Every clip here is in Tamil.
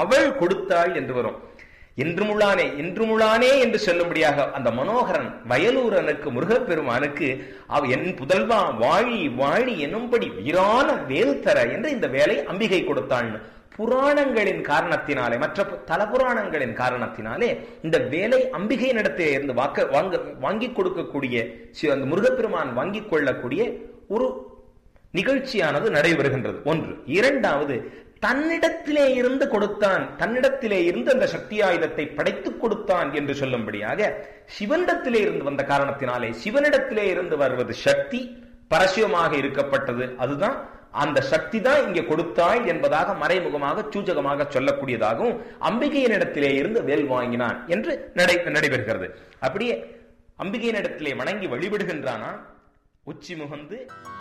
அவள் கொடுத்தாள் என்று வரும் என்றுமுள்ளானே என்றுமுள்ளானே என்று சொல்லும்படியாக அந்த மனோகரன் வயலூரனுக்கு முருகப்பெருமானுக்கு அவ என் புதல்வா வாழி வாழி என்னும்படி வீரான வேல் தர என்று இந்த வேலை அம்பிகை கொடுத்தாள்னு புராணங்களின் காரணத்தினாலே மற்ற தல புராணங்களின் காரணத்தினாலே இந்த வேலை அம்பிகையினிடத்திலே இருந்து வாக்க வாங்க வாங்கி கொடுக்கக்கூடிய சி- அந்த முருகப்பெருமான் வாங்கி கொள்ளக்கூடிய ஒரு நிகழ்ச்சியானது நடைபெறுகின்றது ஒன்று இரண்டாவது தன்னிடத்திலே இருந்து கொடுத்தான் தன்னிடத்திலே இருந்து அந்த சக்தி ஆயுதத்தை படைத்துக் கொடுத்தான் என்று சொல்லும்படியாக சிவனிடத்திலே இருந்து வந்த காரணத்தினாலே சிவனிடத்திலே இருந்து வருவது சக்தி பரசியமாக இருக்கப்பட்டது அதுதான் அந்த சக்தி தான் இங்கே கொடுத்தாள் என்பதாக மறைமுகமாக சூச்சகமாக சொல்லக்கூடியதாகவும் அம்பிகையினிடத்திலே இருந்து வேல் வாங்கினான் என்று நடை நடைபெறுகிறது அப்படியே அம்பிகையினிடத்திலே வணங்கி வழிபடுகின்றானா உச்சி முகந்து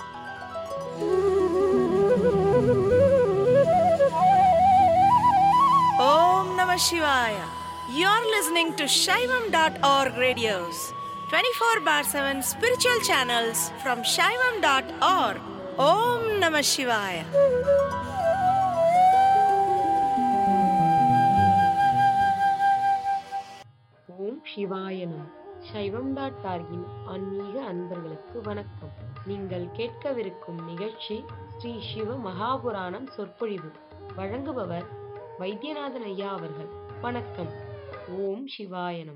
Om Namah Shivaya. You're listening to Shaivam.org radios, 24 bar 7 spiritual channels from Shaivam.org. Om Namah Shivaya. ஓம் சிவாய நம சைவம் டாட் டார்கின் ஆன்மீக அன்பர்களுக்கு வணக்கம் நீங்கள் கேட்கவிருக்கும் நிகழ்ச்சி ஸ்ரீ சிவ மகாபுராணம் சொற்பொழிவு வழங்குபவர் வைத்தியநாதன் ஐயா அவர்கள் வணக்கம் ஓம் சிவாய நம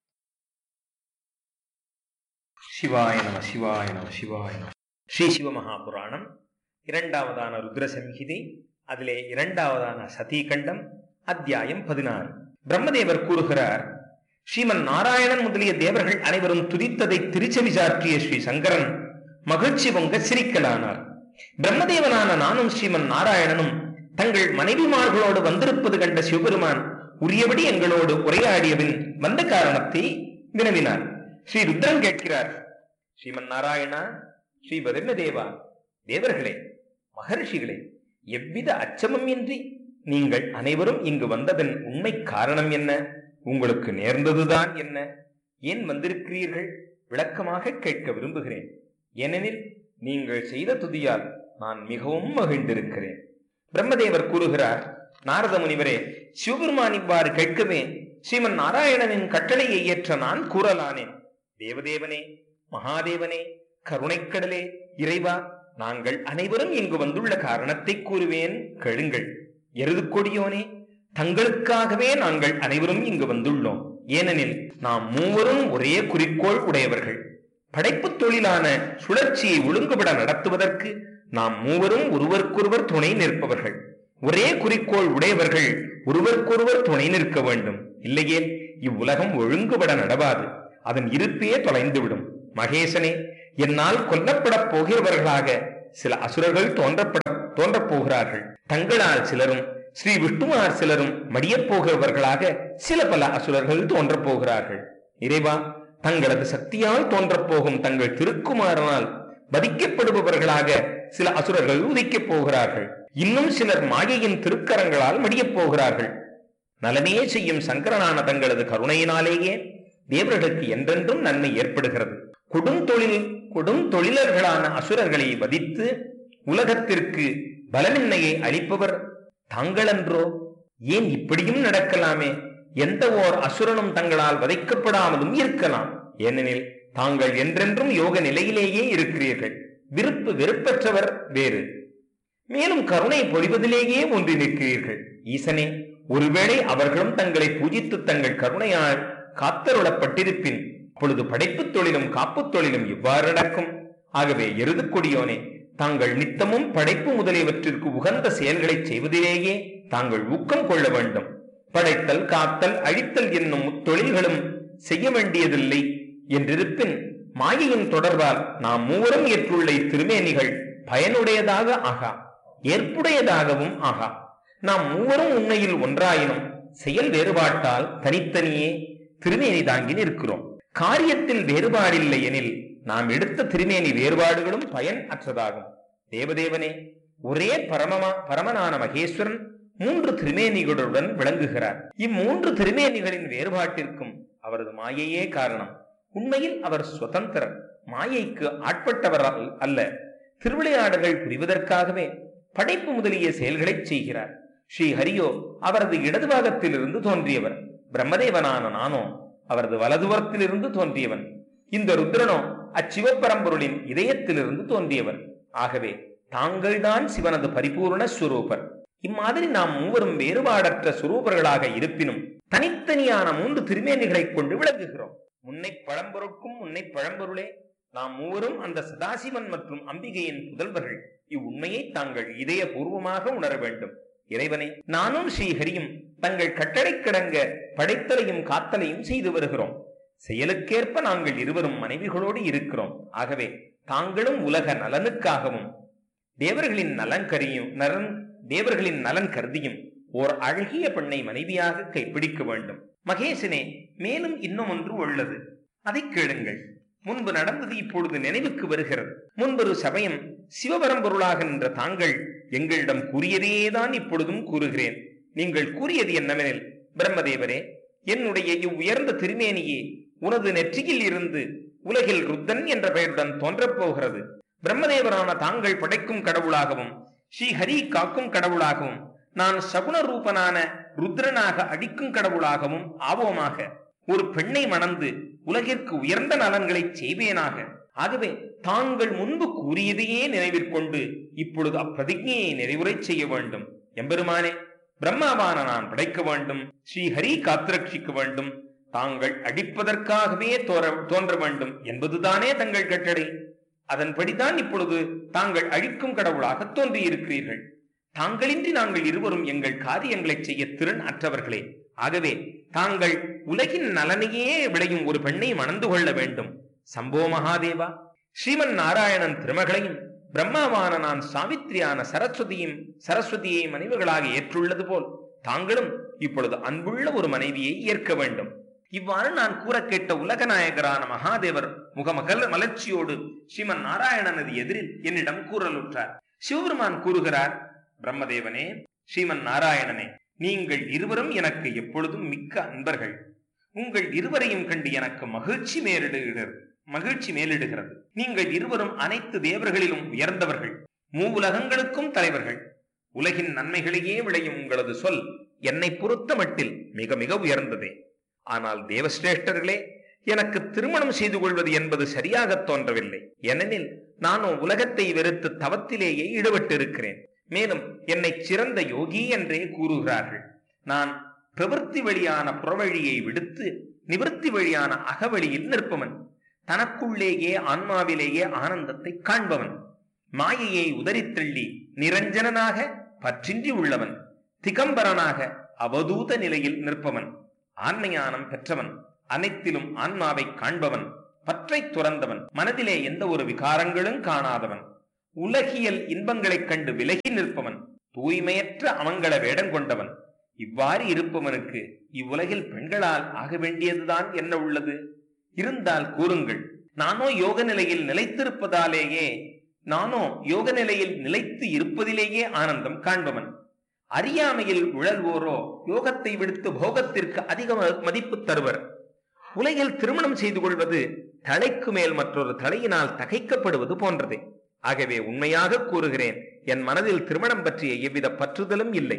சிவாய நம சிவாய நம சிவாய நம ஸ்ரீ சிவமகாபுராணம் இரண்டாவதான ருத்ர சம்ஹிதை அதிலே இரண்டாவதான சதீகண்டம் அத்தியாயம் பதினாறு பிரம்மதேவர் கூறுகிறார் ஸ்ரீமன் நாராயணன் முதலிய தேவர்கள் அனைவரும் துதித்ததை திருச்செவி சாற்றிய ஸ்ரீ சங்கரன் மகிழ்ச்சி பொங்க சிரிக்கலானார் பிரம்மதேவனான நானும் ஸ்ரீமன் நாராயணனும் தங்கள் மனைவிமார்களோடு வந்திருப்பது கண்ட சிவபெருமான் உரியபடி எங்களோடு உரையாடியபின் வந்த காரணத்தை வினவினார் ஸ்ரீ ருத்ரன் கேட்கிறார் ஸ்ரீமன் நாராயணா ஸ்ரீ தேவா தேவர்களே மகர்ஷிகளே எவ்வித அச்சமும் இன்றி நீங்கள் அனைவரும் இங்கு வந்ததன் உண்மை காரணம் என்ன உங்களுக்கு நேர்ந்ததுதான் என்ன ஏன் வந்திருக்கிறீர்கள் விளக்கமாக கேட்க விரும்புகிறேன் ஏனெனில் நீங்கள் செய்த துதியால் நான் மிகவும் மகிழ்ந்திருக்கிறேன் பிரம்மதேவர் கூறுகிறார் நாரத முனிவரே சிவபெருமான் இவ்வாறு கேட்கவே ஸ்ரீமன் நாராயணனின் கட்டளையை ஏற்ற நான் கூறலானேன் தேவதேவனே மகாதேவனே கருணைக்கடலே இறைவா நாங்கள் அனைவரும் இங்கு வந்துள்ள காரணத்தை கூறுவேன் கேளுங்கள் எருது கொடியோனே தங்களுக்காகவே நாங்கள் அனைவரும் இங்கு வந்துள்ளோம் ஏனெனில் நாம் மூவரும் ஒரே குறிக்கோள் உடையவர்கள் படைப்புத் தொழிலான சுழற்சியை ஒழுங்குபட நடத்துவதற்கு நாம் மூவரும் ஒருவருக்கொருவர் துணை நிற்பவர்கள் ஒரே குறிக்கோள் உடையவர்கள் ஒருவருக்கொருவர் துணை நிற்க வேண்டும் இல்லையே இவ்வுலகம் ஒழுங்குபட நடவாது அதன் இருப்பே தொலைந்துவிடும் மகேசனே என்னால் கொல்லப்படப் போகிறவர்களாக சில அசுரர்கள் தோன்றப்பட தோன்றப் போகிறார்கள் தங்களால் சிலரும் ஸ்ரீ விஷ்ணுவார் சிலரும் மடியப் போகிறவர்களாக சில பல அசுரர்கள் தோன்றப் போகிறார்கள் இறைவா தங்களது சக்தியால் தோன்றப் போகும் தங்கள் திருக்குமாரனால் வதிக்கப்படுபவர்களாக சில அசுரர்கள் உதிக்கப் போகிறார்கள் இன்னும் சிலர் மாயையின் திருக்கரங்களால் மடியப் போகிறார்கள் நலமே செய்யும் சங்கரனான தங்களது கருணையினாலேயே தேவர்களுக்கு என்றென்றும் நன்மை ஏற்படுகிறது கொடுந்தொழில் கொடுந்தொழிலர்களான அசுரர்களை வதித்து உலகத்திற்கு பலமின்மையை அளிப்பவர் தாங்களன்றோ ஏன் இப்படியும் நடக்கலாமே எந்த ஓர் அசுரனும் தங்களால் வதைக்கப்படாமலும் இருக்கலாம் ஏனெனில் தாங்கள் என்றென்றும் யோக நிலையிலேயே இருக்கிறீர்கள் விருப்பு வெறுப்பற்றவர் வேறு மேலும் கருணை பொழிவதிலேயே ஒன்றி நிற்கிறீர்கள் ஈசனே ஒருவேளை அவர்களும் தங்களை பூஜித்து தங்கள் கருணையால் காத்தருளப்பட்டிருப்பின் அப்பொழுது படைப்புத் தொழிலும் காப்புத் தொழிலும் இவ்வாறு நடக்கும் ஆகவே எருது கொடியோனே தாங்கள் நித்தமும் படைப்பு முதலியவற்றிற்கு உகந்த செயல்களை செய்வதிலேயே தாங்கள் ஊக்கம் கொள்ள வேண்டும் படைத்தல் காத்தல் அழித்தல் என்னும் தொழில்களும் செய்ய வேண்டியதில்லை என்றிருப்பின் மாயையின் தொடர்பால் நாம் மூவரும் ஏற்றுள்ள இத்திருமேனிகள் பயனுடையதாக ஆகா ஏற்புடையதாகவும் ஆகா நாம் மூவரும் உண்மையில் ஒன்றாயினும் செயல் வேறுபாட்டால் தனித்தனியே திருமேனி தாங்கி நிற்கிறோம் காரியத்தில் வேறுபாடில்லை எனில் நாம் எடுத்த திருமேனி வேறுபாடுகளும் பயன் அற்றதாகும் தேவதேவனே ஒரே பரமமா பரமனான மகேஸ்வரன் மூன்று திருமேனிகளுடன் விளங்குகிறார் இம்மூன்று திருமேனிகளின் வேறுபாட்டிற்கும் அவரது மாயையே காரணம் உண்மையில் அவர் சுதந்திரர் மாயைக்கு ஆட்பட்டவர் அல்ல திருவிளையாடல்கள் புரிவதற்காகவே படைப்பு முதலிய செயல்களை செய்கிறார் ஸ்ரீ ஹரியோ அவரது இடது பாகத்திலிருந்து தோன்றியவர் பிரம்மதேவனான நானோ அவரது வலதுபுறத்திலிருந்து தோன்றியவன் இந்த ருத்ரனோ அச்சிவப்பரம்பொருளின் இதயத்திலிருந்து தோன்றியவர் ஆகவே தாங்கள்தான் சிவனது பரிபூர்ண ஸ்வரூபர் இம்மாதிரி நாம் மூவரும் வேறுபாடற்ற சுரூபர்களாக இருப்பினும் தனித்தனியான மூன்று திருமேனிகளைக் கொண்டு விளங்குகிறோம் முன்னை பழம்பொருட்கும் முன்னை பழம்பொருளே நாம் மூவரும் அந்த சதாசிவன் மற்றும் அம்பிகையின் புதல்வர்கள் இவ்வுண்மையை தாங்கள் இதயபூர்வமாக உணர வேண்டும் இறைவனை நானும் ஸ்ரீஹரியும் தங்கள் கட்டளை கிடங்க படைத்தலையும் காத்தலையும் செய்து வருகிறோம் செயலுக்கேற்ப நாங்கள் இருவரும் மனைவிகளோடு இருக்கிறோம் ஆகவே தாங்களும் உலக நலனுக்காகவும் தேவர்களின் நலன் கரியும் நலன் தேவர்களின் நலன் கருதியும் ஓர் அழகிய பெண்ணை மனைவியாக கைப்பிடிக்க வேண்டும் மகேசனே மேலும் இன்னும் ஒன்று உள்ளது அதை கேளுங்கள் முன்பு நடந்தது இப்பொழுது நினைவுக்கு வருகிறது முன்பொரு சமயம் சிவபரம்பொருளாக நின்ற தாங்கள் எங்களிடம் கூறியதேதான் இப்பொழுதும் கூறுகிறேன் நீங்கள் கூறியது என்னவெனில் பிரம்மதேவரே என்னுடைய இவ்வுயர்ந்த திருமேனியே உனது நெற்றியில் இருந்து உலகில் ருத்தன் என்ற பெயருடன் தோன்றப் போகிறது பிரம்மதேவரான தாங்கள் படைக்கும் கடவுளாகவும் ஸ்ரீ ஹரி காக்கும் கடவுளாகவும் நான் சகுன ரூபனான ருத்ரனாக அடிக்கும் கடவுளாகவும் ஆவோமாக ஒரு பெண்ணை மணந்து உலகிற்கு உயர்ந்த நலன்களை செய்வேனாக ஆகவே தாங்கள் முன்பு கூறியதையே நினைவிற்கொண்டு இப்பொழுது அப்பிரதிஜையை நிறைவுரை செய்ய வேண்டும் எம்பெருமானே பிரம்மாவான நான் படைக்க வேண்டும் ஸ்ரீ ஹரி காத்திரட்சிக்க வேண்டும் தாங்கள் அடிப்பதற்காகவே தோற தோன்ற வேண்டும் என்பதுதானே தங்கள் கட்டளை அதன்படிதான் இப்பொழுது தாங்கள் அழிக்கும் கடவுளாக தோன்றியிருக்கிறீர்கள் தாங்களின்றி நாங்கள் இருவரும் எங்கள் காரியங்களை செய்ய திறன் அற்றவர்களே ஆகவே தாங்கள் உலகின் நலனையே விளையும் ஒரு பெண்ணை மணந்து கொள்ள வேண்டும் சம்போ மகாதேவா ஸ்ரீமன் நாராயணன் திருமகளையும் பிரம்மாவான நான் சாவித்ரியான சரஸ்வதியும் சரஸ்வதியை மனைவிகளாக ஏற்றுள்ளது போல் தாங்களும் இப்பொழுது அன்புள்ள ஒரு மனைவியை ஏற்க வேண்டும் இவ்வாறு நான் கூற கேட்ட உலகநாயகரான மகாதேவர் முகமகல் மலர்ச்சியோடு ஸ்ரீமன் நாராயணனது எதிரில் என்னிடம் கூறலுற்றார் சிவபெருமான் கூறுகிறார் பிரம்மதேவனே ஸ்ரீமன் நாராயணனே நீங்கள் இருவரும் எனக்கு எப்பொழுதும் மிக்க அன்பர்கள் உங்கள் இருவரையும் கண்டு எனக்கு மகிழ்ச்சி மேலிடுகிறது மகிழ்ச்சி மேலிடுகிறது நீங்கள் இருவரும் அனைத்து தேவர்களிலும் உயர்ந்தவர்கள் மூவுலகங்களுக்கும் தலைவர்கள் உலகின் நன்மைகளையே விளையும் உங்களது சொல் என்னை பொறுத்த மட்டில் மிக மிக உயர்ந்ததே ஆனால் தேவசிரேஷ்டர்களே எனக்கு திருமணம் செய்து கொள்வது என்பது சரியாக தோன்றவில்லை ஏனெனில் நானோ உலகத்தை வெறுத்து தவத்திலேயே ஈடுபட்டிருக்கிறேன் மேலும் என்னை சிறந்த யோகி என்றே கூறுகிறார்கள் நான் பிரவൃத்தி வழியான புறவழியை விடுத்து நிவர்த்தி வழியான அகவழியில் நிற்பவன் தனக்குள்ளேயே ஆன்மாவிலேயே ஆனந்தத்தை காண்பவன் மாயையை உதறித்தள்ளி நிரஞ்சனனாக பற்றின்றி உள்ளவன் திகம்பரனாக அவதூத நிலையில் நிற்பவன் ஆன்மஞானம் பெற்றவன் அனைத்திலும் ஆன்மாவை காண்பவன் பற்றை துறந்தவன் மனதிலே எந்த ஒரு விகாரங்களும் காணாதவன் உலகியல் இன்பங்களைக் கண்டு விலகி நிற்பவன் தூய்மையற்ற அமங்கல வேடம் கொண்டவன் இவ்வாறு இருப்பவனுக்கு இவ்வுலகில் பெண்களால் ஆக வேண்டியதுதான் என்ன உள்ளது இருந்தால் கூறுங்கள் நானோ யோக நிலையில் நிலைத்திருப்பதாலேயே நானோ யோக நிலையில் நிலைத்து இருப்பதிலேயே ஆனந்தம் காண்பவன் அறியாமையில் உழல்வோரோ யோகத்தை விடுத்து போகத்திற்கு அதிக மதிப்பு தருவர் உலகில் திருமணம் செய்து கொள்வது தலைக்கு மேல் மற்றொரு தலையினால் தகைக்கப்படுவது போன்றதே ஆகவே உண்மையாக கூறுகிறேன் என் மனதில் திருமணம் பற்றிய எவ்வித பற்றுதலும் இல்லை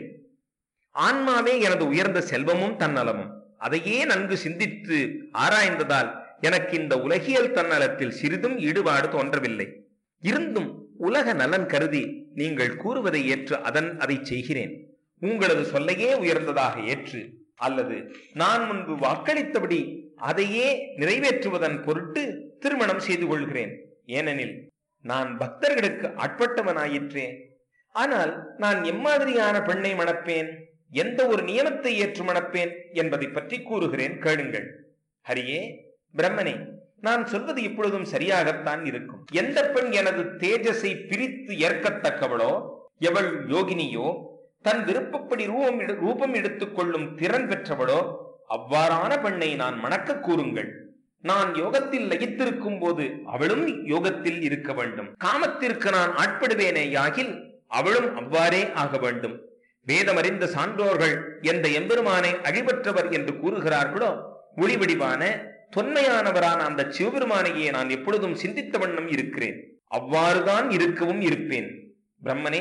ஆன்மாவே எனது உயர்ந்த செல்வமும் தன்னலமும் அதையே நன்கு சிந்தித்து ஆராய்ந்ததால் எனக்கு இந்த உலகியல் தன்னலத்தில் சிறிதும் ஈடுபாடு தோன்றவில்லை இருந்தும் உலக நலன் கருதி நீங்கள் கூறுவதை ஏற்று அதன் அதை செய்கிறேன் உங்களது சொல்லையே உயர்ந்ததாக ஏற்று அல்லது நான் முன்பு வாக்களித்தபடி அதையே நிறைவேற்றுவதன் பொருட்டு திருமணம் செய்து கொள்கிறேன் ஏனெனில் நான் பக்தர்களுக்கு ஆட்பட்டவனாயிற்றே ஆனால் நான் எம்மாதிரியான பெண்ணை மணப்பேன் எந்த ஒரு நியமத்தை ஏற்று மணப்பேன் என்பதை பற்றி கூறுகிறேன் கேளுங்கள் ஹரியே பிரம்மனே நான் சொல்வது இப்பொழுதும் சரியாகத்தான் இருக்கும் எந்த பெண் எனது தேஜஸை பிரித்து ஏற்கத்தக்கவளோ எவள் யோகினியோ தன் விருப்பப்படி ரூபம் எடு- ரூபம் எடுத்துக் கொள்ளும் திறன் பெற்றவளோ அவ்வாறான பெண்ணை நான் மணக்க கூறுங்கள் நான் யோகத்தில் லயித்திருக்கும் போது அவளும் யோகத்தில் இருக்க வேண்டும் காமத்திற்கு நான் ஆட்படுவேனே யாகில் அவளும் அவ்வாறே ஆக வேண்டும் வேதமறிந்த சான்றோர்கள் எந்த எம்பெருமானை அழிவற்றவர் என்று கூறுகிறார்களோ ஒளிவடிவான தொன்மையானவரான அந்த சிவபெருமானையே நான் எப்பொழுதும் சிந்தித்த வண்ணம் இருக்கிறேன் அவ்வாறுதான் இருக்கவும் இருப்பேன் பிரம்மனே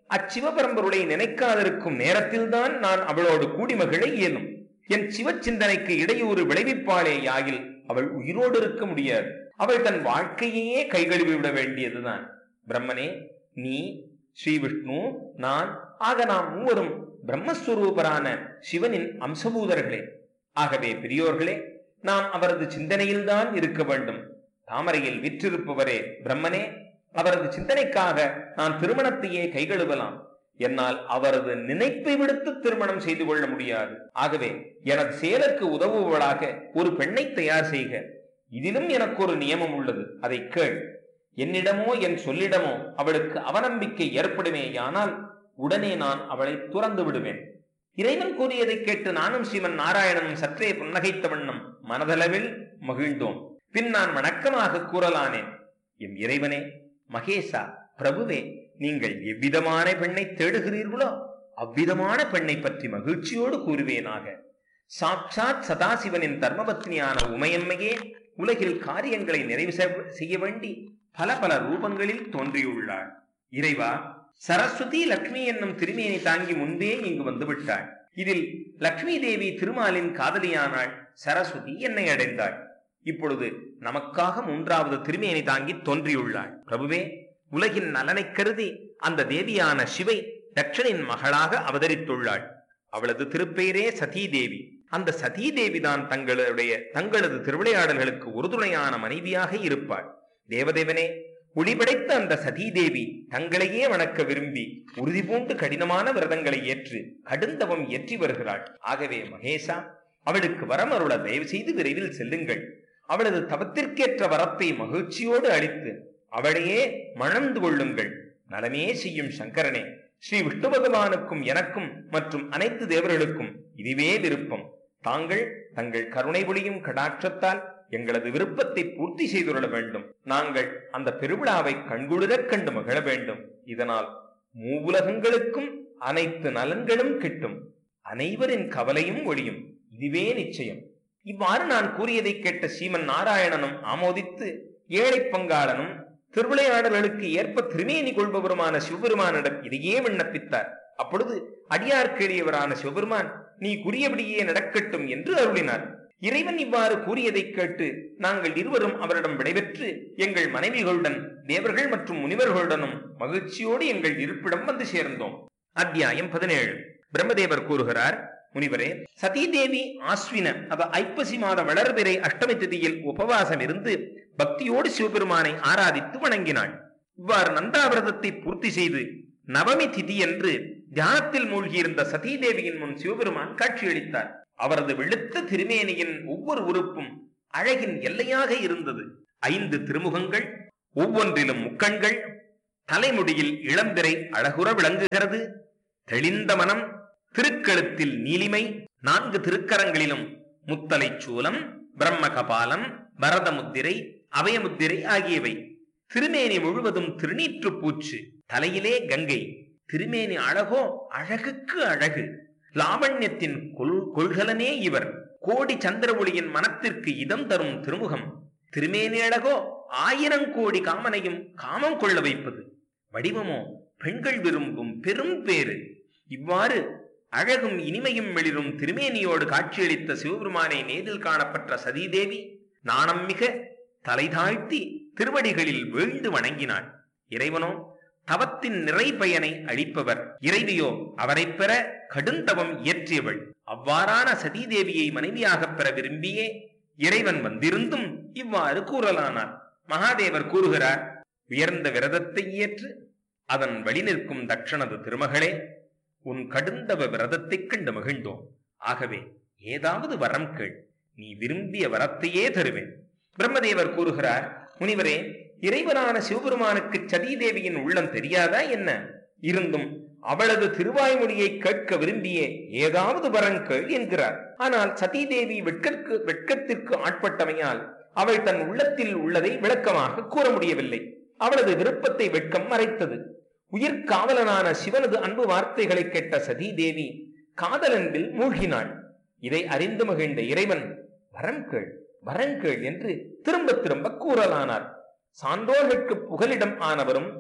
அச்சிவபரம்பொருளை நினைக்காதிருக்கும் நேரத்தில்தான் நான் அவளோடு கூடி மகிழ இயலும் என் சிவ சிந்தனைக்கு இடையூறு விளைவிப்பாளே யாகில் அவள் உயிரோடு இருக்க முடியாது அவள் தன் வாழ்க்கையையே கைகழுவி விட வேண்டியதுதான் பிரம்மனே நீ ஸ்ரீ விஷ்ணு நான் ஆக நாம் மூவரும் பிரம்மஸ்வரூபரான சிவனின் அம்சபூதர்களே ஆகவே பெரியோர்களே நாம் அவரது சிந்தனையில்தான் இருக்க வேண்டும் தாமரையில் விற்றிருப்பவரே பிரம்மனே அவரது சிந்தனைக்காக நான் திருமணத்தையே கைகழுவலாம் என்னால் அவரது நினைப்பை விடுத்து திருமணம் செய்து கொள்ள முடியாது ஆகவே எனது செயலுக்கு உதவுவளாக ஒரு பெண்ணை தயார் செய்க இதிலும் எனக்கு ஒரு நியமம் உள்ளது அதை கேள் என்னிடமோ என் சொல்லிடமோ அவளுக்கு அவநம்பிக்கை ஏற்படுமேயானால் உடனே நான் அவளை துறந்து விடுவேன் இறைவன் கூறியதை கேட்டு நானும் ஸ்ரீமன் நாராயணனும் சற்றே புன்னகைத்த வண்ணம் மனதளவில் மகிழ்ந்தோம் பின் நான் வணக்கமாக கூறலானேன் எம் இறைவனே மகேசா பிரபுவே நீங்கள் எவ்விதமான பெண்ணை தேடுகிறீர்களோ அவ்விதமான பெண்ணை பற்றி மகிழ்ச்சியோடு கூறுவேனாக சாட்சாத் சதாசிவனின் தர்மபத்னியான உமையம்மையே உலகில் காரியங்களை நிறைவு செ- செய்ய வேண்டி பல பல ரூபங்களில் தோன்றியுள்ளாள் இறைவா சரஸ்வதி லக்ஷ்மி என்னும் திருமேனி தாங்கி முன்பே இங்கு வந்து விட்டாள் இதில் லக்ஷ்மி தேவி திருமாலின் காதலியானாள் சரஸ்வதி என்னை அடைந்தாள் இப்பொழுது நமக்காக மூன்றாவது திருமேனி தாங்கி தோன்றியுள்ளாள் பிரபுவே உலகின் நலனைக் கருதி அந்த தேவியான சிவை தட்சனின் மகளாக அவதரித்துள்ளாள் அவளது திருப்பெயரே சதீ தேவி அந்த சதீ தேவிதான் தங்களுடைய தங்களது திருவிளையாடல்களுக்கு உறுதுணையான மனைவியாக இருப்பாள் தேவதேவனே ஒளிபடைத்த அந்த சதீதேவி தங்களையே வணக்க விரும்பி உறுதி பூண்டு கடினமான விரதங்களை ஏற்று கடுந்தவம் ஏற்றி வருகிறாள் ஆகவே மகேஷா அவளுக்கு வரம் அருள தயவு செய்து விரைவில் செல்லுங்கள் அவளது தவத்திற்கேற்ற வரத்தை மகிழ்ச்சியோடு அளித்து அவளையே மணந்து கொள்ளுங்கள் நலமே செய்யும் சங்கரனே ஸ்ரீ விஷ்ணு பகவானுக்கும் எனக்கும் மற்றும் அனைத்து தேவர்களுக்கும் இதுவே விருப்பம் தாங்கள் தங்கள் கருணை ஒளியும் கடாட்சத்தால் எங்களது விருப்பத்தை பூர்த்தி செய்துள்ள வேண்டும் நாங்கள் அந்த பெருவிழாவை கண்குளிரக் கண்டு மகிழ வேண்டும் இதனால் மூவுலகங்களுக்கும் அனைத்து நலன்களும் கிட்டும் அனைவரின் கவலையும் ஒழியும் இதுவே நிச்சயம் இவ்வாறு நான் கூறியதை கேட்ட சீமன் நாராயணனும் ஆமோதித்து ஏழை பங்காளனும் திருவிளையாடல்களுக்கு ஏற்ப திருமேனி கொள்பவருமான சிவபெருமானிடம் இதையே விண்ணப்பித்தார் அப்பொழுது அடியார்க்கெளியவரான சிவபெருமான் நீ கூறியபடியே நடக்கட்டும் என்று அருளினார் இறைவன் இவ்வாறு கூறியதை கேட்டு நாங்கள் இருவரும் அவரிடம் விடைபெற்று எங்கள் மனைவிகளுடன் தேவர்கள் மற்றும் முனிவர்களுடனும் மகிழ்ச்சியோடு எங்கள் இருப்பிடம் வந்து சேர்ந்தோம் அத்தியாயம் பதினேழு பிரம்மதேவர் கூறுகிறார் முனிவரே சதீதேவி ஆஸ்வின அவ ஐப்பசி மாத வளர்பிறை அஷ்டமி திதியில் உபவாசம் இருந்து பக்தியோடு சிவபெருமானை ஆராதித்து வணங்கினாள் இவ்வாறு நந்தாவிரதத்தை பூர்த்தி செய்து நவமி திதி என்று தியானத்தில் மூழ்கியிருந்த சதீதேவியின் முன் சிவபெருமான் காட்சியளித்தார் அவரது வெளுத்த திருமேனியின் ஒவ்வொரு உறுப்பும் அழகின் எல்லையாக இருந்தது ஐந்து திருமுகங்கள் ஒவ்வொன்றிலும் முக்கண்கள் தலைமுடியில் இளம்பிறை அழகுற விளங்குகிறது தெளிந்த மனம் திருக்கழுத்தில் நீலிமை நான்கு திருக்கரங்களிலும் முத்தலை சூலம் பிரம்ம கபாலம் பரத முத்திரை அபயமுத்திரை ஆகியவை திருமேனி முழுவதும் திருநீற்று பூச்சு தலையிலே கங்கை திருமேனி அழகோ அழகுக்கு அழகு லாவண்யத்தின் கொள் கொள்கலனே இவர் கோடி சந்திர ஒளியின் மனத்திற்கு இதம் தரும் திருமுகம் திருமேனி அழகோ ஆயிரம் கோடி காமனையும் காமம் கொள்ள வைப்பது வடிவமோ பெண்கள் விரும்பும் பெரும் பேரு இவ்வாறு அழகும் இனிமையும் வெளிரும் திருமேனியோடு காட்சியளித்த சிவபெருமானை நேரில் காணப்பட்ட சதீதேவி நாணம் மிக தலை தாழ்த்தி திருவடிகளில் வீழ்ந்து வணங்கினாள் இறைவனோ தவத்தின் நிறை பயனை அளிப்பவர் இறைவியோ அவரை பெற கடுந்தவம் இயற்றியவள் அவ்வாறான சதீதேவியை மனைவியாகப் பெற விரும்பியே இறைவன் வந்திருந்தும் இவ்வாறு கூறலானார் மகாதேவர் கூறுகிறார் உயர்ந்த விரதத்தை ஏற்று அதன் வழி நிற்கும் தட்சணது திருமகளே உன் கடுந்தவ விரதத்தைக் கண்டு மகிழ்ந்தோம் ஆகவே ஏதாவது வரம் கேள் நீ விரும்பிய வரத்தையே தருவேன் பிரம்மதேவர் கூறுகிறார் முனிவரே இறைவனான சிவபெருமானுக்கு சதீதேவியின் உள்ளம் தெரியாதா என்ன இருந்தும் அவளது திருவாய்மொழியை கேட்க விரும்பியே ஏதாவது வரங்கள் என்கிறார் ஆனால் சதீதேவி வெட்கற்கு வெட்கத்திற்கு ஆட்பட்டமையால் அவள் தன் உள்ளத்தில் உள்ளதை விளக்கமாக கூற முடியவில்லை அவளது விருப்பத்தை வெட்கம் மறைத்தது உயிர் காவலனான சிவனது அன்பு வார்த்தைகளை கேட்ட சதீதேவி காதலன்பில் மூழ்கினாள் இதை அறிந்து மகிழ்ந்த இறைவன் வரம் கேள் வரம் கேள் என்று திரும்ப திரும்ப கூறலானார் சான்றோர்களுக்கு புகலிடம் ஆனவரும்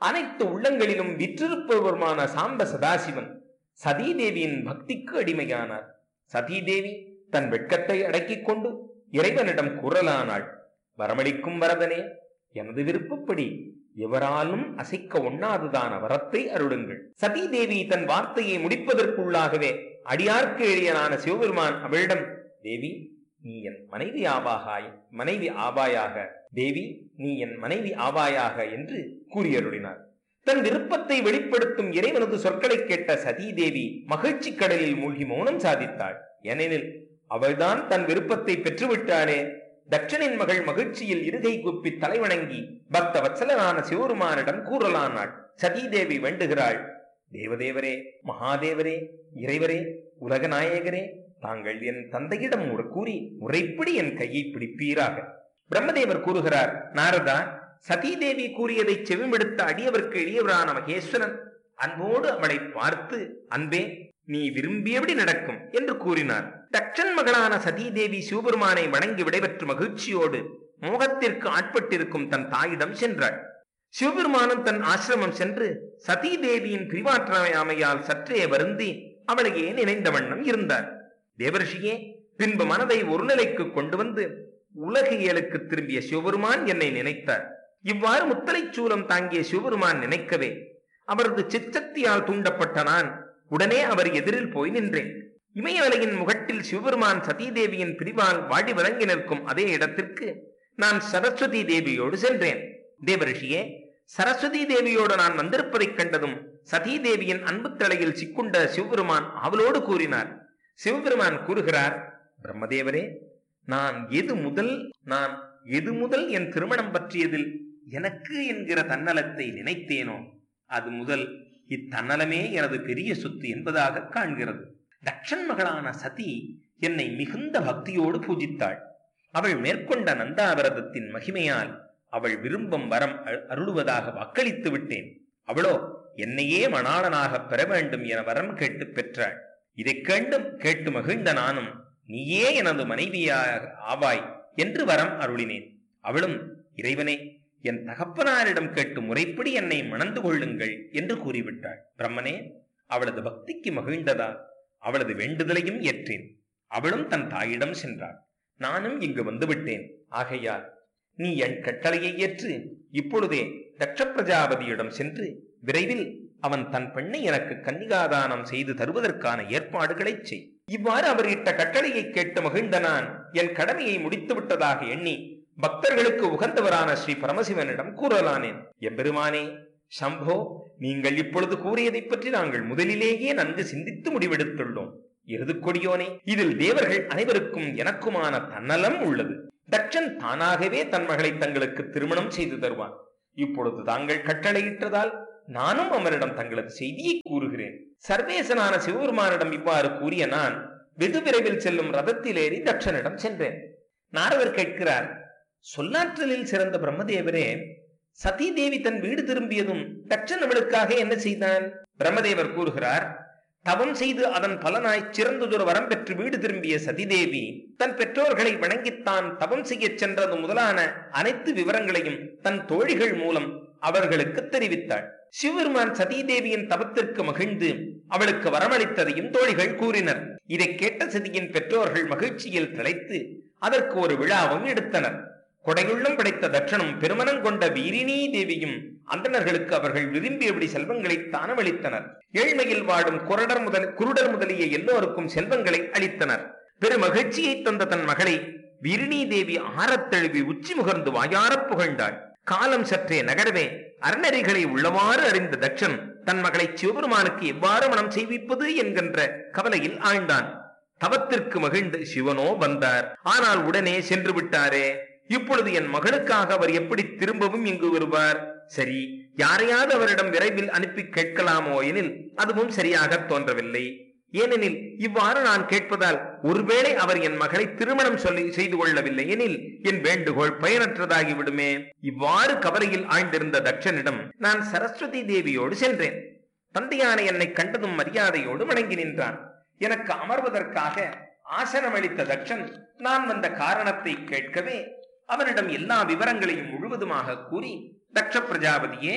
அனைத்து உள்ளங்களிலும் விற்றிருப்பவருமான சாம்ப சதாசிவன் சதீதேவியின் பக்திக்கு அடிமையானார் சதீதேவி தன் வெட்கத்தை அடக்கிக் கொண்டு இறைவனிடம் குரலானாள் வரமளிக்கும் வரதனே எனது விருப்பப்படி எவராலும் அசைக்க ஒண்ணாதுதான வரத்தை அருளுங்கள் சதீதேவி தன் வார்த்தையை முடிப்பதற்குள்ளாகவே அடியார்க்கு எளியனான சிவபெருமான் அவளிடம் தேவி நீ என் மனைவி ஆவாகாய் மனைவி ஆவாயாக தேவி நீ என் மனைவி ஆவாயாக என்று கூறியருளினார் தன் விருப்பத்தை வெளிப்படுத்தும் இறைவனது சொற்களை கேட்ட சதீதேவி மகிழ்ச்சி கடலில் மூழ்கி மௌனம் சாதித்தாள் ஏனெனில் அவள்தான் தன் விருப்பத்தை பெற்றுவிட்டாளே தட்சனின் மகள் மகிழ்ச்சியில் இருகை குப்பி தலைவணங்கி பக்த வத்சலனான சிவருமானிடம் கூறலானாள் சதீதேவி வேண்டுகிறாள் தேவதேவரே மகாதேவரே இறைவரே உலகநாயகரே தாங்கள் என் தந்தையிடம் ஒரு கூறி முறைப்படி என் கையை பிடிப்பீராக பிரம்மதேவர் கூறுகிறார் நாரதா சதீதேவி கூறியதை செவிமெடுத்த அடியவர்க்கு எளியவரான மகேஸ்வரன் அன்போடு அவளை பார்த்து அன்பே நீ விரும்பியபடி நடக்கும் என்று கூறினார் தட்சன் மகளான சதீதேவி சிவபெருமானை வணங்கி விடைபெற்று மகிழ்ச்சியோடு மோகத்திற்கு ஆட்பட்டிருக்கும் தன் தாயிடம் சென்றாள் சிவபெருமானும் தன் ஆசிரமம் சென்று சதீதேவியின் பிரிவாற்றாமையால் சற்றே வருந்தி அவளையே நினைந்த வண்ணம் இருந்தார் தேவர்ஷியே பின்பு மனதை ஒரு நிலைக்கு கொண்டு வந்து உலகியலுக்கு திரும்பிய சிவபெருமான் என்னை நினைத்தார் இவ்வாறு முத்தலைச் சூலம் தாங்கிய சிவபெருமான் நினைக்கவே அவரது சிச்சக்தியால் தூண்டப்பட்ட நான் உடனே அவர் எதிரில் போய் நின்றேன் இமயமலையின் முகட்டில் சிவபெருமான் சதீதேவியின் பிரிவால் வாடி வழங்கி நிற்கும் அதே இடத்திற்கு நான் சரஸ்வதி தேவியோடு சென்றேன் தேவரிஷியே சரஸ்வதி தேவியோடு நான் வந்திருப்பதைக் கண்டதும் சதீதேவியின் அன்பு தலையில் சிக்குண்ட சிவபெருமான் அவளோடு கூறினார் சிவபெருமான் கூறுகிறார் பிரம்மதேவரே நான் எது முதல் நான் எது முதல் என் திருமணம் பற்றியதில் எனக்கு என்கிற தன்னலத்தை நினைத்தேனோ அது முதல் இத்தன்னலமே எனது பெரிய சொத்து என்பதாக காண்கிறது தட்சன் மகளான சதி என்னை மிகுந்த பக்தியோடு பூஜித்தாள் அவள் மேற்கொண்ட நந்தாவிரதத்தின் மகிமையால் அவள் விரும்பும் வரம் அ- அருளுவதாக வாக்களித்து விட்டேன் அவளோ என்னையே மணாளனாக பெற வேண்டும் என வரம் கேட்டு பெற்றாள் இதைக் கண்டும் கேட்டு மகிழ்ந்த நானும் நீயே எனது மனைவியாக ஆவாய் என்று வரம் அருளினேன் அவளும் இறைவனே என் தகப்பனாரிடம் கேட்டு முறைப்படி என்னை மணந்து கொள்ளுங்கள் என்று கூறிவிட்டாள் பிரம்மனே அவளது பக்திக்கு மகிழ்ந்ததா அவளது வேண்டுதலையும் ஏற்றேன் அவளும் தன் தாயிடம் சென்றாள் நானும் இங்கு வந்துவிட்டேன் ஆகையால் நீ என் கட்டளையை ஏற்று இப்பொழுதே தட்ச பிரஜாபதியிடம் சென்று விரைவில் அவன் தன் பெண்ணை எனக்கு கன்னிகாதானம் செய்து தருவதற்கான ஏற்பாடுகளைச் செய் இவ்வாறு அவர் இட்ட கட்டளையை கேட்டு மகிழ்ந்த நான் என் கடமையை முடித்து விட்டதாக எண்ணி பக்தர்களுக்கு உகந்தவரான ஸ்ரீ பரமசிவனிடம் கூறலானேன் எம்பெருமானே சம்போ நீங்கள் இப்பொழுது கூறியதைப் பற்றி நாங்கள் முதலிலேயே நன்கு சிந்தித்து முடிவெடுத்துள்ளோம் எருது கொடியோனே இதில் தேவர்கள் அனைவருக்கும் எனக்குமான தன்னலம் உள்ளது தட்சன் தானாகவே தன் மகளை தங்களுக்கு திருமணம் செய்து தருவான் இப்பொழுது தாங்கள் கட்டளையிட்டதால் நானும் அவரிடம் தங்களது செய்தியை கூறுகிறேன் சர்வேசனான சிவபெருமானிடம் இவ்வாறு கூறிய நான் வெகு விரைவில் செல்லும் ரதத்திலேறி தட்சனிடம் சென்றேன் நாரதர் கேட்கிறார் சொல்லாற்றலில் சிறந்த பிரம்மதேவரே சதி தேவி தன் வீடு திரும்பியதும் தட்சன் அவளுக்காக என்ன செய்தான் பிரம்மதேவர் கூறுகிறார் தவம் செய்து அதன் பலனாய் சிறந்ததொரு வரம் பெற்று வீடு திரும்பிய சதிதேவி தன் பெற்றோர்களை வணங்கித்தான் தவம் செய்யச் சென்றது முதலான அனைத்து விவரங்களையும் தன் தோழிகள் மூலம் அவர்களுக்கு தெரிவித்தாள் சிவபெருமான் சதீதேவியின் தவத்திற்கு மகிழ்ந்து அவளுக்கு வரமளித்ததையும் தோழிகள் கூறினர் இதை கேட்ட சதியின் பெற்றோர்கள் மகிழ்ச்சியில் திளைத்து அதற்கு ஒரு விழாவும் எடுத்தனர் கொடையுள்ளம் படைத்த தட்சணும் பெருமனம் கொண்ட வீரினி தேவியும் அந்தணர்களுக்கு அவர்கள் விரும்பியபடி செல்வங்களை தானமளித்தனர் ஏழ்மையில் வாடும் குரடர் முதல் குருடர் முதலிய எல்லோருக்கும் செல்வங்களை அளித்தனர் பெரு மகிழ்ச்சியை தந்த தன் மகளை வீரினி தேவி ஆறத் தழுவி உச்சி முகர்ந்து வாயாரப் புகழ்ந்தாள் காலம் சற்றே நகரவே அறநெறிகளை உள்ளவாறு அறிந்த தட்சன் தன் மகளை சிவபெருமானுக்கு எவ்வாறு மனம் செய்விப்பது என்கின்ற கவலையில் ஆழ்ந்தான் தவத்திற்கு மகிழ்ந்து சிவனோ வந்தார் ஆனால் உடனே சென்று விட்டாரே இப்பொழுது என் மகளுக்காக அவர் எப்படி திரும்பவும் இங்கு வருவார் சரி யாரையாவது அவரிடம் விரைவில் அனுப்பி கேட்கலாமோ எனில் அதுவும் சரியாக தோன்றவில்லை ஏனெனில் இவ்வாறு நான் கேட்பதால் ஒருவேளை அவர் என் மகளை திருமணம் சொல்லி செய்து கொள்ளவில்லை எனில் என் வேண்டுகோள் பயனற்றதாகி விடுமே இவ்வாறு கவலையில் ஆழ்ந்திருந்த தட்சனிடம் நான் சரஸ்வதி தேவியோடு சென்றேன் தந்தையான என்னை கண்டதும் மரியாதையோடு வணங்கி நின்றான் எனக்கு அமர்வதற்காக ஆசனமளித்த தட்சன் நான் வந்த காரணத்தை கேட்கவே அவனிடம் எல்லா விவரங்களையும் முழுவதுமாக கூறி தட்ச பிரஜாபதியே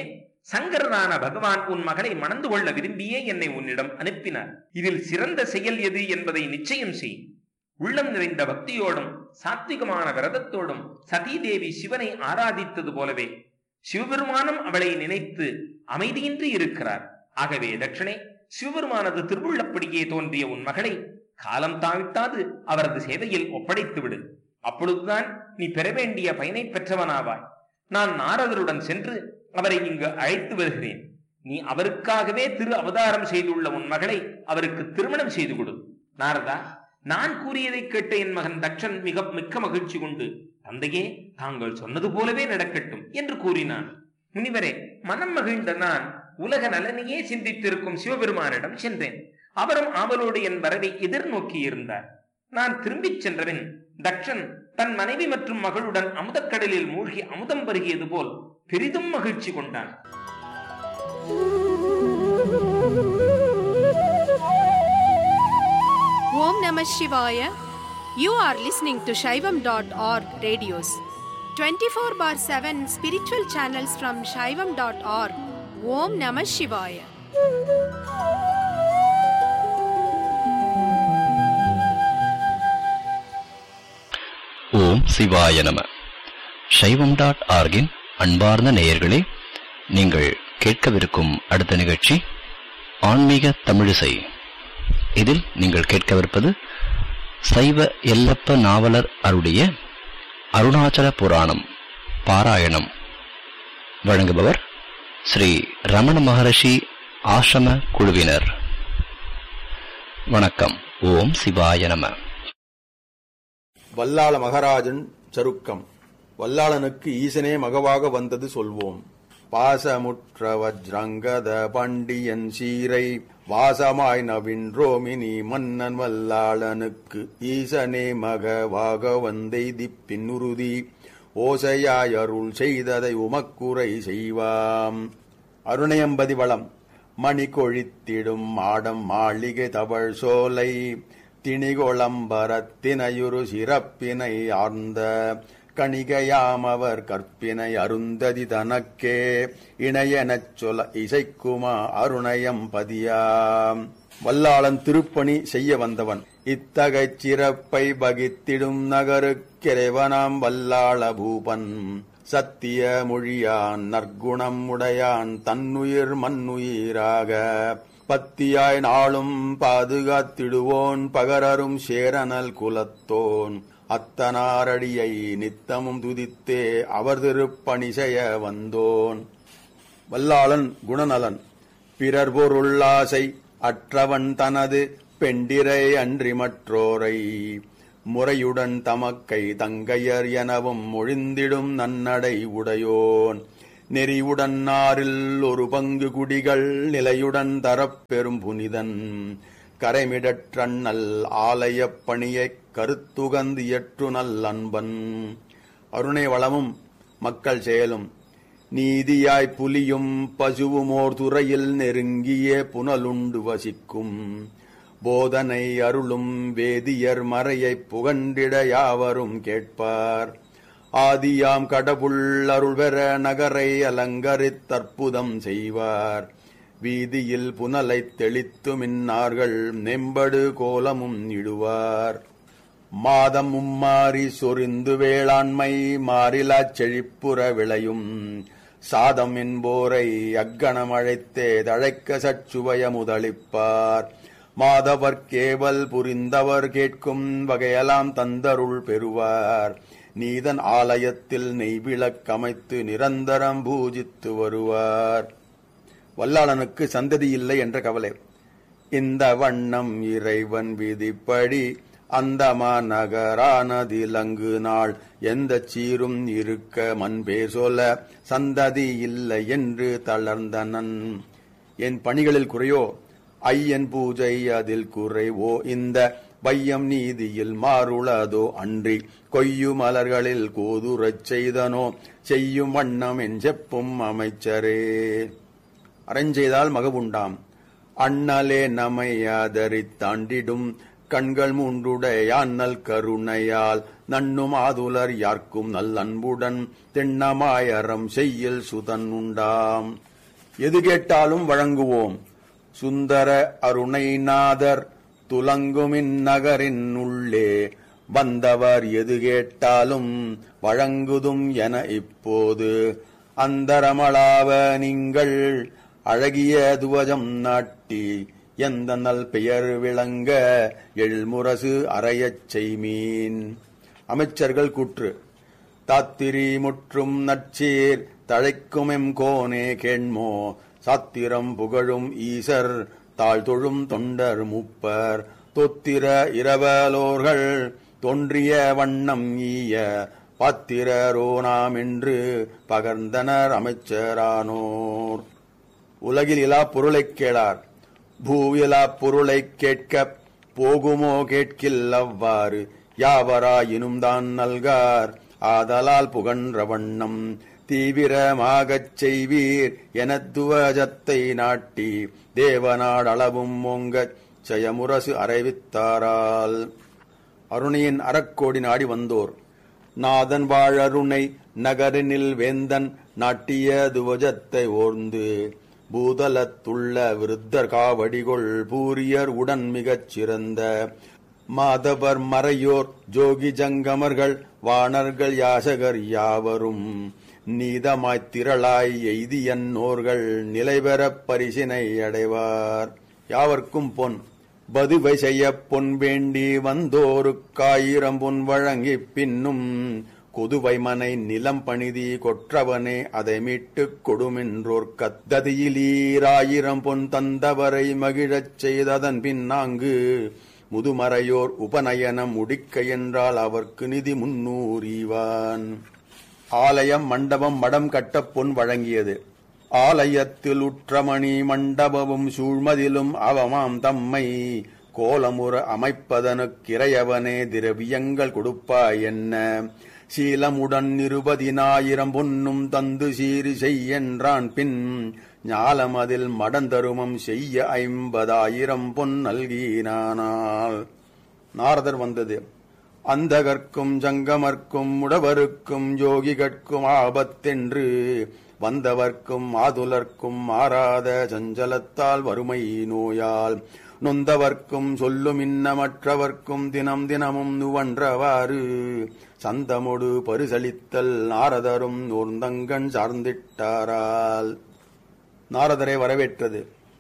சங்கரனான பகவான் உன் மகளை மணந்து கொள்ள விரும்பியே என்னை உன்னிடம் அனுப்பினார் இதில் சிறந்த செயல் எது என்பதை நிச்சயம் செய் உள்ளம் நிறைந்த பக்தியோடும் சாத்விகமான விரதத்தோடும் சதீதேவி சிவனை ஆராதித்தது போலவே சிவபெருமானும் அவளை நினைத்து அமைதியின்றி இருக்கிறார் ஆகவே தட்சணே சிவபெருமானது திருவுள்ளப்படியே தோன்றிய உன் மகளை காலம் தாவிட்டாது அவரது சேவையில் ஒப்படைத்து விடு அப்பொழுதுதான் நீ பெற வேண்டிய பயனை பெற்றவனாவாய் நான் நாரதருடன் சென்று அவரை இங்கு அழைத்து வருகிறேன் நீ அவருக்காகவே திரு அவதாரம் செய்துள்ள உன் மகளை அவருக்கு திருமணம் செய்து கொடு நாரதா நான் கூறியதை கேட்ட என் மகன் தக்ஷன் மிக மிக்க மகிழ்ச்சி கொண்டு தந்தையே தாங்கள் சொன்னது போலவே நடக்கட்டும் என்று கூறினான் முனிவரே மனம் மகிழ்ந்த நான் உலக நலனையே சிந்தித்திருக்கும் சிவபெருமானிடம் சென்றேன் அவரும் ஆவலோடு என் வரவை எதிர்நோக்கி இருந்தார் நான் திரும்பிச் சென்றபின் தக்ஷன் தன் மனைவி மற்றும் மகளுடன் அமுதக்கடலில் மூழ்கி அமுதம் பருகியது போல் பெரிதும் மகிழ்ச்சி கொண்டான் Om Namah Shivaya. You are listening to Shaivam.org radios. 24 bar 7 spiritual channels from Shaivam.org. Om Namah Shivaya. ஓம் சிவாய நம சைவம் டாட் ஆர்கின் அன்பார்ந்த நேயர்களே நீங்கள் கேட்கவிருக்கும் அடுத்த நிகழ்ச்சி ஆன்மீக தமிழிசை இதில் நீங்கள் கேட்கவிருப்பது சைவ எல்லப்ப நாவலர் அருடைய அருணாச்சல புராணம் பாராயணம் வழங்குபவர் ஸ்ரீ ரமண மகரிஷி ஆசிரம குழுவினர் வணக்கம் ஓம் சிவாய நம வல்லாள மகராஜன் சருக்கம் வல்லாளனுக்கு ஈசனே மகவாக வந்தது சொல்வோம் பாசமுற்ற வஜ்ரங்கத பண்டியன் சீரை வாசமாய் நவின்றோமினி மன்னன் வல்லாளனுக்கு ஈசனே மகவாக வந்தெய்தி பின்னுருதி ஓசையாய் அருள் செய்ததை உமக்குறை செய்வாம் அருணையம்பதி வளம் மணி கொழித்திடும் மாடம் மாளிகை தவழ் சோலை திணிகொளம்பரத்தினையுறு சிறப்பினை ஆர்ந்த கணிகையாம் அவர் கற்பினை அருந்ததி தனக்கே இணையெனச் சொல இசைக்குமா அருணயம் பதியாம் வல்லாளன் திருப்பணி செய்ய வந்தவன் இத்தகைச் சிறப்பை பகித்திடும் நகருக்கிறைவனாம் வல்லாள பூபன் சத்திய மொழியான் நற்குணம் உடையான் தன்னுயிர் மண்ணுயிராக பத்தியாய் நாளும் பாதுகாத்திடுவோன் பகரரும் சேரனல் குலத்தோன் அத்தனாரடியை நித்தமும் துதித்தே அவர் திருப்பணி செய்ய வந்தோன் வல்லாளன் குணநலன் பிறர் பொருளாசை அற்றவன் தனது பெண்டிரை அன்றி மற்றோரை முறையுடன் தமக்கை தங்கையர் எனவும் மொழிந்திடும் நன்னடை உடையோன் நெறிவுடன் நாரில் ஒரு பங்கு குடிகள் நிலையுடன் தரப்பெறும் புனிதன் கரைமிடற்றண்ணல் ஆலயப் பணியைக் கருத்துகந்து இயற்று நல் அன்பன் அருணை வளமும் மக்கள் செயலும் நீதியாய் புலியும் பசுவுமோர் துறையில் நெருங்கிய புனலுண்டு வசிக்கும் போதனை அருளும் வேதியர் மறையைப் புகண்டிட யாவரும் கேட்பார் ஆதியாம் கடவுள் அருள் பெற நகரை அலங்கரித்தற்புதம் செய்வார் வீதியில் புனலைத் தெளித்து மின்னார்கள் நெம்படு கோலமும் இடுவார் மாதம் மும்மாறி சொரிந்து வேளாண்மை மாறிலாச் செழிப்புற விளையும் சாதம் என்போரை அக்கணம் அழைத்தே தழைக்க சச்சுவய முதளிப்பார் மாதவர் கேவல் புரிந்தவர் கேட்கும் வகையெல்லாம் தந்தருள் பெறுவார் நீதன் ஆலயத்தில் நெய்விளக்கமைத்து நிரந்தரம் பூஜித்து வருவார் வல்லாளனுக்கு சந்ததி இல்லை என்ற கவலை இந்த வண்ணம் இறைவன் விதிப்படி அந்தமா நகரானதிலங்கு நாள் எந்த சீரும் இருக்க மண்பே சொல்ல சந்ததி இல்லை என்று தளர்ந்தனன் என் பணிகளில் குறையோ ஐயன் பூஜை அதில் குறைவோ இந்த வையம் நீதியில் மாறுளதோ அன்றி கொய்யு மலர்களில் கோதுரச் செய்தனோ செய்யும் வண்ணம் என் செப்பும் அமைச்சரே அறஞ்செய்தால் மகவுண்டாம் அண்ணலே நமை ஆதரித் தாண்டிடும் கண்கள் மூன்றுடைய அண்ணல் கருணையால் நன்னும் ஆதுலர் யார்க்கும் நல் அன்புடன் திண்ணமாயறம் செய்யில் சுதன் உண்டாம் எது கேட்டாலும் வழங்குவோம் சுந்தர அருணைநாதர் துலங்குமின் நகரின் உள்ளே வந்தவர் எது கேட்டாலும் வழங்குதும் என இப்போது அந்தரமளாவ நீங்கள் அழகிய துவஜம் நாட்டி எந்த நல் பெயர் விளங்க எழ்முரசு அறையச் செய்மீன் அமைச்சர்கள் கூற்று தாத்திரி முற்றும் நற்சீர் தழைக்குமெம் கோனே கேண்மோ சாத்திரம் புகழும் ஈசர் தாழ்தொழும் தொண்டர் மூப்பர் தொத்திர இரவலோர்கள் தோன்றிய வண்ணம் ஈய பாத்திரரோ நாம் என்று பகர்ந்தனர் அமைச்சரானோர் உலகில் இலா பொருளைக் கேளார் பூவிலா பொருளைக் கேட்கப் போகுமோ கேட்கில் அவ்வாறு யாவராயினும் தான் நல்கார் ஆதலால் புகன்ற வண்ணம் தீவிரமாகச் செய்வீர் எனத் துவஜத்தை நாட்டி தேவநாடளவும் ஓங்கச் செயமுரசு அறிவித்தாரால் அருணையின் அறக்கோடி நாடி வந்தோர் நாதன் வாழருணை நகரினில் வேந்தன் நாட்டிய துவஜத்தை ஓர்ந்து பூதலத்துள்ள விருத்தர் காவடிகொள் பூரியர் உடன் மிகச் சிறந்த மாதவர் மறையோர் ஜோகி ஜங்கமர்கள் வாணர்கள் யாசகர் யாவரும் நீதமாய்த் திரளாய் எய்தியன்னோர்கள் நிலைபெறப் பரிசினை அடைவார் யாவர்க்கும் பொன் பதுவை செய்யப் பொன் வேண்டி வந்தோருக்காயிரம் பொன் வழங்கிப் பின்னும் கொதுவை மனை நிலம் பணிதி கொற்றவனே அதை மீட்டுக் கொடுமென்றோர் கத்ததியிலீராயிரம் பொன் தந்தவரை மகிழச் செய்ததன் பின்னாங்கு முதுமறையோர் உபநயனம் முடிக்க என்றால் அவர்க்கு நிதி முன்னூறிவான் ஆலயம் மண்டபம் மடம் கட்டப் பொன் வழங்கியது ஆலயத்தில் உற்றமணி மண்டபமும் சூழ்மதிலும் அவமாம் தம்மை கோலமுற அமைப்பதனுக்கிறையவனே திரவியங்கள் கொடுப்பாய் என்ன சீலமுடன் இருபதினாயிரம் பொன்னும் தந்து சீரி செய்யென்றான் பின் ஞாலமதில் மடந்தருமம் செய்ய ஐம்பதாயிரம் பொன் நல்கினானால் நாரதர் வந்தது அந்தகர்க்கும் ஜங்கமர்க்கும் உடவருக்கும் யோகிகட்கும் ஆபத்தென்று வந்தவர்க்கும் ஆதுலர்க்கும் மாறாத சஞ்சலத்தால் வறுமை நோயால் நொந்தவர்க்கும் சொல்லும் இன்னமற்றவர்க்கும் தினம் தினமும் நுவன்றவாறு சந்தமொடு பரிசளித்தல் நாரதரும் நோர்ந்தங்கண் சார்ந்திட்டாரால் நாரதரை வரவேற்றது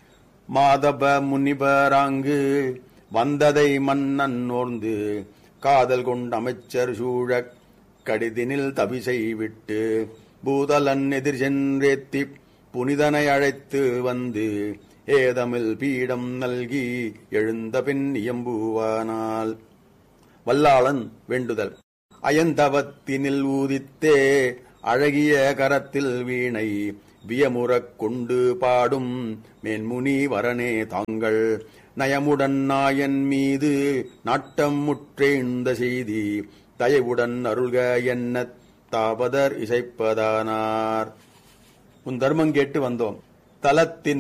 மாதப முனிபராங்கு வந்ததை மன்னன் நோர்ந்து காதல் கொண்ட அமைச்சர் சூழக் கடிதினில் தபிசை விட்டு பூதலன் எதிர் சென்றேத்தி புனிதனை அழைத்து வந்து ஏதமில் பீடம் நல்கி எழுந்த பின் இயம்புவானால் வல்லாளன் வேண்டுதல் அயந்தவத்தினில் ஊதித்தே அழகிய கரத்தில் வீணை வியமுறக் கொண்டு பாடும் மேன்முனி வரனே தாங்கள் நயமுடன் நாயன் மீது நாட்டம் முற்றேந்த செய்தி தயவுடன் அருள்க என்ன தாபதர் இசைப்பதானார் உன் தர்மம் கேட்டு வந்தோம் தலத்தின்